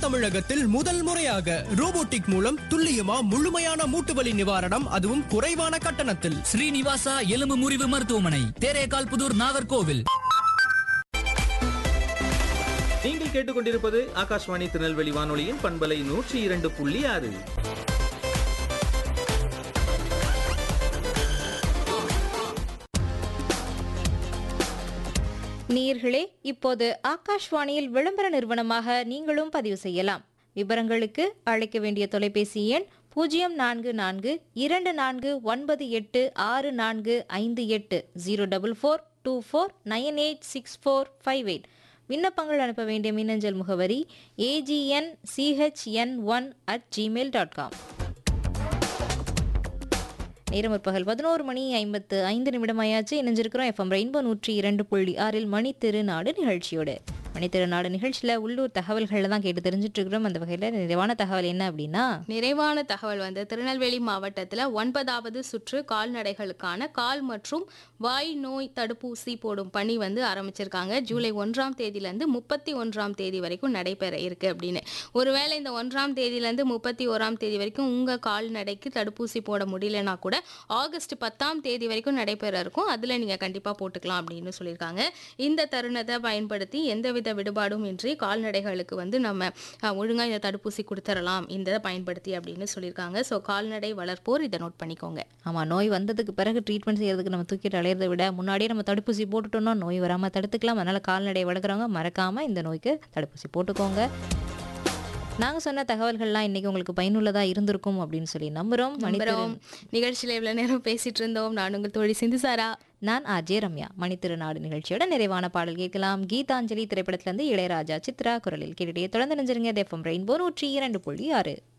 தமிழகத்தில் முதல் முறையாக ரோபோட்டிக் மூலம் துல்லியமா முழுமையான மூட்டு வலி நிவாரணம் அதுவும் குறைவான கட்டணத்தில் ஸ்ரீனிவாசா எலும்பு முறிவு மருத்துவமனை தேரேகால் புதூர் நாகர்கோவில் நீங்கள் கேட்டுக்கொண்டிருப்பது ஆகாஷ்வாணி திருநெல்வேலி வானொலியின் பண்பலை நூற்றி இரண்டு புள்ளி ஆறு நேயர்களே இப்போது ஆகாஷ்வாணியில் விளம்பர நிறுவனமாக நீங்களும் பதிவு செய்யலாம் விவரங்களுக்கு அழைக்க வேண்டிய தொலைபேசி எண் பூஜ்ஜியம் நான்கு நான்கு இரண்டு நான்கு ஒன்பது எட்டு ஆறு நான்கு ஐந்து எட்டு zero double four two four nine eight six four five eight விண்ணப்பங்கள் அனுப்ப வேண்டிய மின்னஞ்சல் முகவரி AGN CHN one at Gmail dot com நேரம் முற்பகல் பதினோரு மணி ஐம்பத்து ஐந்து நிமிடம் ஆயாச்சு இணைஞ்சிருக்கிறோம் எஃப்எம் ரெயின்போ நூற்றி இரண்டு புள்ளி ஆறில் மணி திருநாடு நிகழ்ச்சியோடு மணி திருநாடு நிகழ்ச்சியில் உள்ளூர் தகவல்களை தான் கேட்டு தெரிஞ்சுட்டு இருக்கிறோம் அந்த வகையில் நிறைவான தகவல் என்ன அப்படின்னா நிறைவான தகவல் வந்து திருநெல்வேலி மாவட்டத்தில் ஒன்பதாவது சுற்று கால்நடைகளுக்கான கால் மற்றும் வாய் நோய் தடுப்பூசி போடும் பணி வந்து ஆரம்பிச்சிருக்காங்க ஜூலை ஒன்றாம் தேதியிலேருந்து முப்பத்தி ஒன்றாம் தேதி வரைக்கும் நடைபெற இருக்கு அப்படின்னு ஒருவேளை இந்த ஒன்றாம் தேதியிலேருந்து முப்பத்தி ஓராம் தேதி வரைக்கும் உங்கள் கால்நடைக்கு தடுப்பூசி போட முடியலனா கூட ஆகஸ்ட் பத்தாம் தேதி வரைக்கும் நடைபெற இருக்கும் அதில் நீங்கள் கண்டிப்பாக போட்டுக்கலாம் அப்படின்னு சொல்லியிருக்காங்க இந்த தருணத்தை பயன்படுத்தி எந்தவித விடுபாடும் இன்றி கால்நடைகளுக்கு வந்து நம்ம ஒழுங்காக இந்த தடுப்பூசி கொடுத்துடலாம் இந்த பயன்படுத்தி அப்படின்னு சொல்லியிருக்காங்க ஸோ கால்நடை வளர்ப்போர் இதை நோட் பண்ணிக்கோங்க ஆமாம் நோய் வந்ததுக்கு பிறகு ட்ரீட்மெண்ட் செய்யறதுக்கு நம்ம தூக்கிட்டு அலையிறதை விட முன்னாடியே நம்ம தடுப்பூசி போட்டுட்டோம்னா நோய் வராமல் தடுத்துக்கலாம் அதனால் கால்நடை வளர்க்குறவங்க மறக்காமல் இந்த நோய்க்கு தடுப்பூசி போட்டுக்கோங்க நாங்கள் சொன்ன தகவல்கள்லாம் இன்னைக்கு உங்களுக்கு பயனுள்ளதாக இருந்திருக்கும் அப்படின்னு சொல்லி நம்புகிறோம் நம்புறோம் நிகழ்ச்சியில் இவ்வளோ நேரம் பேசிட்டு இருந்தோம் நான் உங்கள் தோழி சிந்துசாரா நான் அஜய் ரம்யா மணித்திருநாடு நிகழ்ச்சியோட நிறைவான பாடல் கேட்கலாம் கீதாஞ்சலி திரைப்படத்திலிருந்து இளையராஜா சித்ரா குரலில் கேட்டுட்டே தொடர்ந்து நினைஞ்சிருங்க எஃப்எம் ரெயின்போ நூற்றி இரண்டு புள்ளி ஆறு